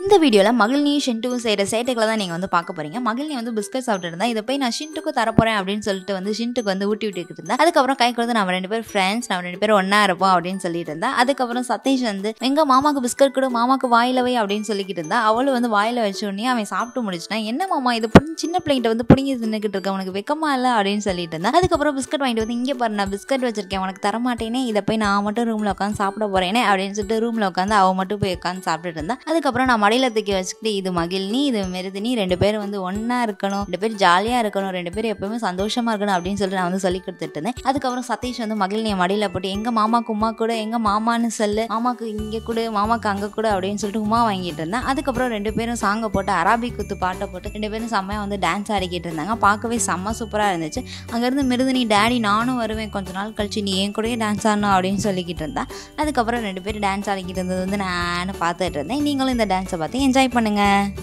இந்த வீடியோவில் மகிழ்னி ஷின்ட்டுவும் செய்கிற சேட்டைகளை தான் நீங்கள் வந்து பார்க்க போறீங்க மகிழ்னி வந்து பிஸ்கட் சாப்பிட்டு இருந்தா இதை போய் நான் ஷின்ட்டுக்கு தரப்போறேன் அப்படின்னு சொல்லிட்டு வந்து ஷின்ட்டுக்கு வந்து ஊட்டி விட்டுக்கிட்டு இருந்தேன் அதுக்கப்புறம் கை கொடுத்து நம்ம ரெண்டு பேரும் ஃப்ரெண்ட்ஸ் நம்ம ரெண்டு பேரும் ஒன்றா இருப்போம் அப்படின்னு சொல்லிட்டு இருந்தா அதுக்கப்புறம் சதீஷ் வந்து எங்க மாமாக்கு பிஸ்கட் கொடு மாமாக்கு வாயில வை அப்படின்னு சொல்லிக்கிட்டு இருந்தா அவளும் வந்து வாயில வச்ச உடனே அவன் சாப்பிட்டு முடிச்சிட்டான் என்ன மாமா இது புடி- சின்ன பிள்ளைங்கிட்ட வந்து பிடிங்கி தின்னுக்கிட்டு இருக்க உனக்கு வெக்கமா இல்லை அப்படின்னு சொல்லிட்டு இருந்தா அதுக்கப்புறம் பிஸ்கட் வாங்கிட்டு வந்து இங்கே பாரு நான் பிஸ்கட் வச்சிருக்கேன் உனக்கு தர மாட்டேனே இதை போய் நான் மட்டும் ரூமில் உட்காந்து சாப்பிட போறேனே அப்படின்னு சொல்லிட்டு ரூமில் உட்காந்து அவ மட்டும் போய் உட்காந்து சாப்பிட்டுட்டு இருந்தா அதுக்கப்புறம் நான் மடியில தூக்கி வச்சுக்கிட்டு இது மகிழ்னி இது மெருதினி ரெண்டு பேரும் வந்து ஒண்ணா இருக்கணும் ரெண்டு பேரும் ஜாலியா இருக்கணும் ரெண்டு பேரும் எப்பவுமே சந்தோஷமா இருக்கணும் அப்படின்னு சொல்லிட்டு நான் வந்து சொல்லி கொடுத்துட்டு இருந்தேன் அதுக்கப்புறம் சதீஷ் வந்து மகிழ்னியை மடியில போட்டு எங்க மாமாக்கு உமா கூட எங்க மாமான்னு சொல்லு மாமாக்கு இங்க கூட மாமாக்கு அங்க கூட அப்படின்னு சொல்லிட்டு உமா வாங்கிட்டு இருந்தேன் அதுக்கப்புறம் ரெண்டு பேரும் சாங்கை போட்டு அராபிக் குத்து பாட்டை போட்டு ரெண்டு பேரும் செம்மையா வந்து டான்ஸ் ஆடிக்கிட்டு இருந்தாங்க பார்க்கவே செம்ம சூப்பரா இருந்துச்சு அங்கேருந்து மிருதினி டேடி நானும் வருவேன் கொஞ்ச நாள் கழிச்சு நீ என் கூடயே டான்ஸ் ஆடணும் அப்படின்னு சொல்லிக்கிட்டு இருந்தா அதுக்கப்புறம் ரெண்டு பேரும் டான்ஸ் ஆடிக்கிட்டு இருந்தது வந்து நான் பார்த்துட்டு இருந்தேன் நீங்களும் இந்த டான்ஸை பார்த்து என்ஜாய் பண்ணுங்க